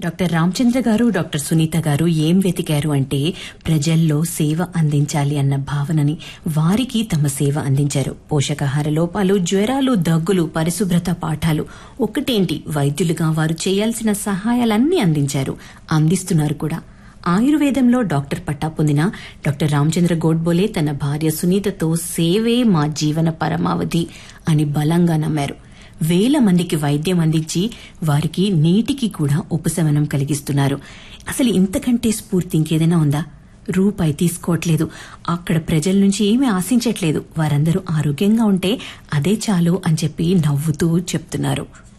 doctor Ramachandra గారు doctor Sunitha గారు ఏం వెతికారు అంటే ప్రజల్లో సేవ అందించాలి అన్న భావనని వారికి తమ సేవ అందించారు పోషకాహార లోపాలు జ్వరాలు దగ్గులు పరిశుభ్రత పాఠాలు ఒకటేంటి వైద్యులుగా వారు చేయాల్సిన సహాయాలన్నీ అందించారు అందిస్తున్నారు కూడా ఆయుర్వేదంలో డాక్టర్ పట్టా పొందిన డాక్టర్ రామచంద్ర గోడ్బోలే తన భార్య సునీతతో సేవే మా జీవన పరమావధి అని బలంగా నమ్మారు వేల మందికి వైద్యం అందించి వారికి నీటికి కూడా ఉపశమనం కలిగిస్తున్నారు అసలు ఇంతకంటే స్ఫూర్తి ఇంకేదైనా ఉందా రూపాయి తీసుకోవట్లేదు అక్కడ ప్రజల నుంచి ఏమీ ఆశించట్లేదు వారందరూ ఆరోగ్యంగా ఉంటే అదే చాలు అని చెప్పి నవ్వుతూ చెప్తున్నారు